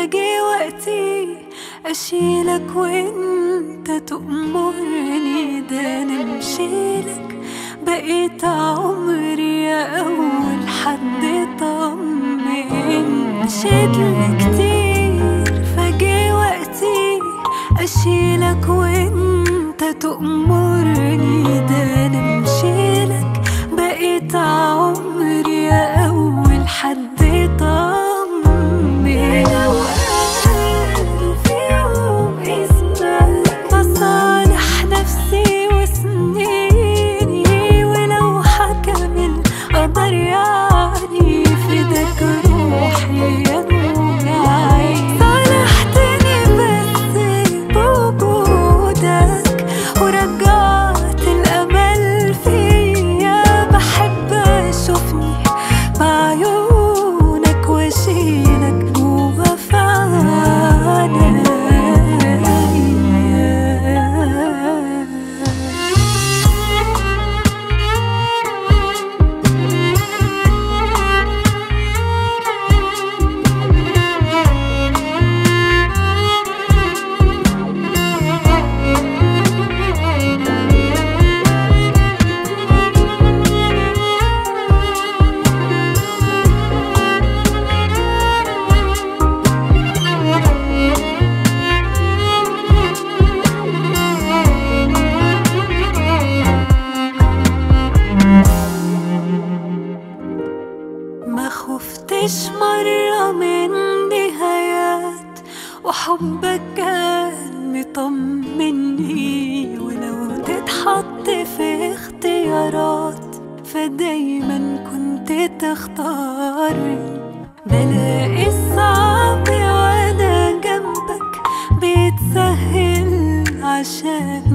فجي وقتي أشيلك وانت تأمرني ده نمشيلك بقيت عمري يا أول حد طمن مشيت كتير فجي وقتي أشيلك وانت تأمرني ده نمشيلك بقيت عمري يا أول حد طمن لو قال في يوم اسمك بصالح نفسي وسنيني ولو حكم القدر يعني فداك روحي يا نور عيني صالحتني بس بوجودك ورجعت الأمل فيا بحب أشوفني بعيونك وأشيلك جوا في ما خفتش مرة من نهايات وحبك كان مطمني ولو تتحط في اختيارات فدايما كنت تختارني بلاقي الصعب وانا جنبك بيتسهل عشان